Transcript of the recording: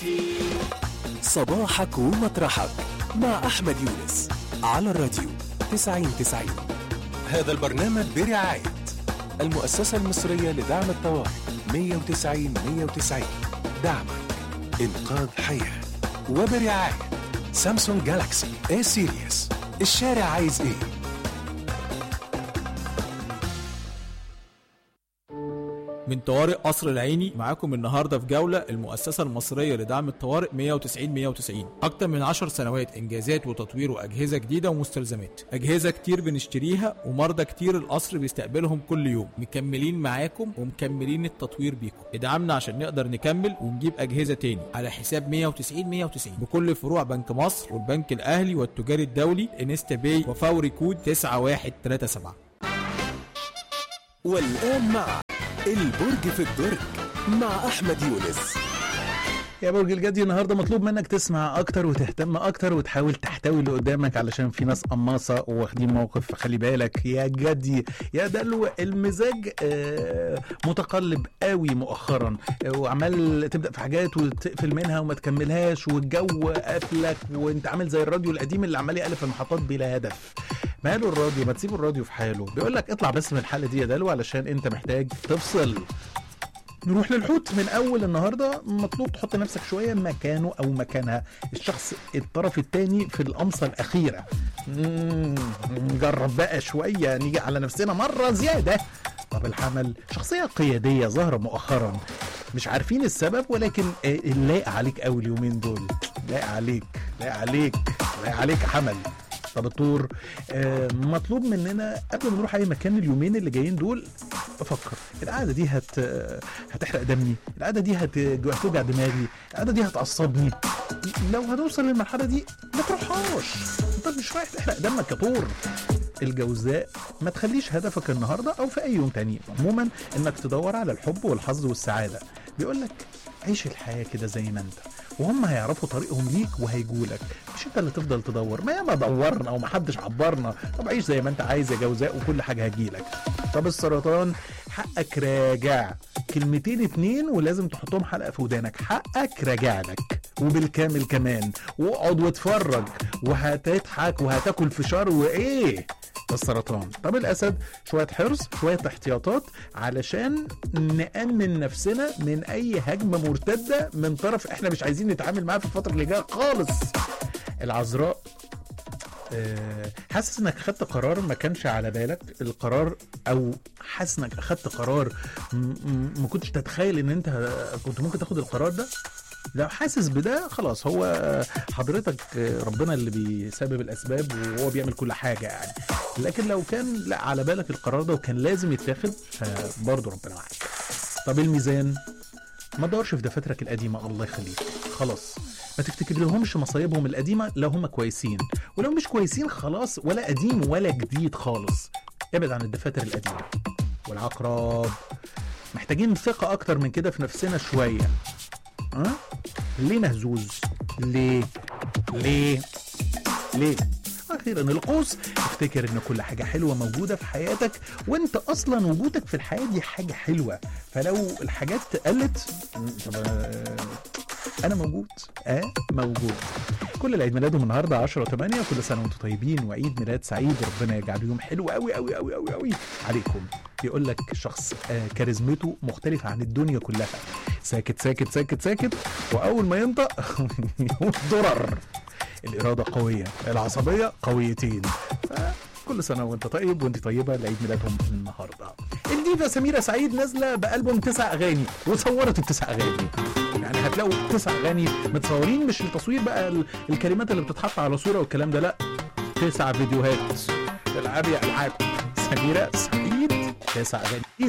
صباحك ومطرحك مع أحمد يونس على الراديو 9090 هذا البرنامج برعاية المؤسسة المصرية لدعم الطوارئ 190 190 دعمك إنقاذ حياة وبرعاية سامسونج جالاكسي اي سيريس الشارع عايز ايه من طوارئ قصر العيني معاكم النهارده في جوله المؤسسه المصريه لدعم الطوارئ 190 190 اكتر من 10 سنوات انجازات وتطوير واجهزه جديده ومستلزمات اجهزه كتير بنشتريها ومرضى كتير القصر بيستقبلهم كل يوم مكملين معاكم ومكملين التطوير بيكم ادعمنا عشان نقدر نكمل ونجيب اجهزه تاني على حساب 190 190 بكل فروع بنك مصر والبنك الاهلي والتجاري الدولي انستا باي وفوري كود 9137 والآن مع البرج في الدرج مع أحمد يونس يا برج الجدي النهارده مطلوب منك تسمع اكتر وتهتم اكتر وتحاول تحتوي اللي قدامك علشان في ناس قماصه واخدين موقف فخلي بالك يا جدي يا دلو المزاج آه، متقلب قوي مؤخرا آه، وعمال تبدا في حاجات وتقفل منها وما تكملهاش والجو قافلك وانت عامل زي الراديو القديم اللي عمال يقلب في المحطات بلا هدف ماله الراديو ما تسيبوا الراديو في حاله بيقول لك اطلع بس من الحاله دي يا دلو علشان انت محتاج تفصل نروح للحوت من اول النهارده مطلوب تحط نفسك شويه مكانه او مكانها الشخص الطرف الثاني في القمصه الاخيره مم، نجرب بقى شويه نيجي على نفسنا مره زياده طب الحمل شخصيه قياديه ظاهره مؤخرا مش عارفين السبب ولكن آه، لايق عليك قوي اليومين دول لايق عليك لايق عليك لايق عليك يا حمل طب الطور آه، مطلوب مننا قبل ما نروح اي مكان اليومين اللي جايين دول افكر القعده دي هت هتحرق دمي القعده دي هت... هتوجع دماغي القعده دي هتعصبني لو هنوصل للمرحله دي ما تروحهاش انت مش رايح تحرق دمك يا طور الجوزاء ما تخليش هدفك النهارده او في اي يوم تاني عموما انك تدور على الحب والحظ والسعاده بيقول لك عيش الحياه كده زي ما انت وهم هيعرفوا طريقهم ليك وهيجولك مش انت اللي تفضل تدور ما ياما دورنا وما حدش عبرنا طب عيش زي ما انت عايز يا جوزاء وكل حاجه هتجيلك طب السرطان حقك راجع كلمتين اتنين ولازم تحطهم حلقه في ودانك حقك راجع لك وبالكامل كمان واقعد واتفرج وهتضحك وهتاكل فشار وايه ده السرطان طب الاسد شويه حرص شويه احتياطات علشان نامن نفسنا من اي هجمه مرتده من طرف احنا مش عايزين نتعامل معاه في الفتره اللي جايه خالص العذراء آه، حاسس انك خدت قرار ما كانش على بالك القرار او حاسس انك اخدت قرار م- م- ما كنتش تتخيل ان انت ه- كنت ممكن تاخد القرار ده لو حاسس بده خلاص هو حضرتك ربنا اللي بيسبب الاسباب وهو بيعمل كل حاجه يعني لكن لو كان لا على بالك القرار ده وكان لازم يتاخد فبرضه ربنا معاك طب الميزان ما تدورش في دفاترك القديمه الله يخليك خلاص ما تفتكر لهمش مصايبهم القديمه لو هم كويسين ولو مش كويسين خلاص ولا قديم ولا جديد خالص ابعد عن الدفاتر القديمه والعقرب محتاجين ثقه اكتر من كده في نفسنا شويه ها ليه مهزوز ليه ليه ليه اخيرا القوس افتكر ان كل حاجه حلوه موجوده في حياتك وانت اصلا وجودك في الحياه دي حاجه حلوه فلو الحاجات قلت م، طب آه، انا موجود اه موجود كل اللي عيد ميلادهم النهارده 10 8 كل سنه وانتم طيبين وعيد ميلاد سعيد ربنا يجعله يوم حلو قوي قوي قوي قوي قوي عليكم يقول لك شخص آه كاريزمته مختلفه عن الدنيا كلها ساكت ساكت ساكت ساكت واول ما ينطق يقول ضرر الاراده قويه العصبيه قويتين كل سنه وانت طيب وانت طيبه لعيد ميلادهم النهارده الديفا سميره سعيد نازله بالبوم تسع اغاني وصورت التسع اغاني يعني هتلاقوا تسع اغاني متصورين مش التصوير بقى ال- الكلمات اللي بتتحط على صوره والكلام ده لا تسع فيديوهات العاب يا العاب سميره سعيد تسع اغاني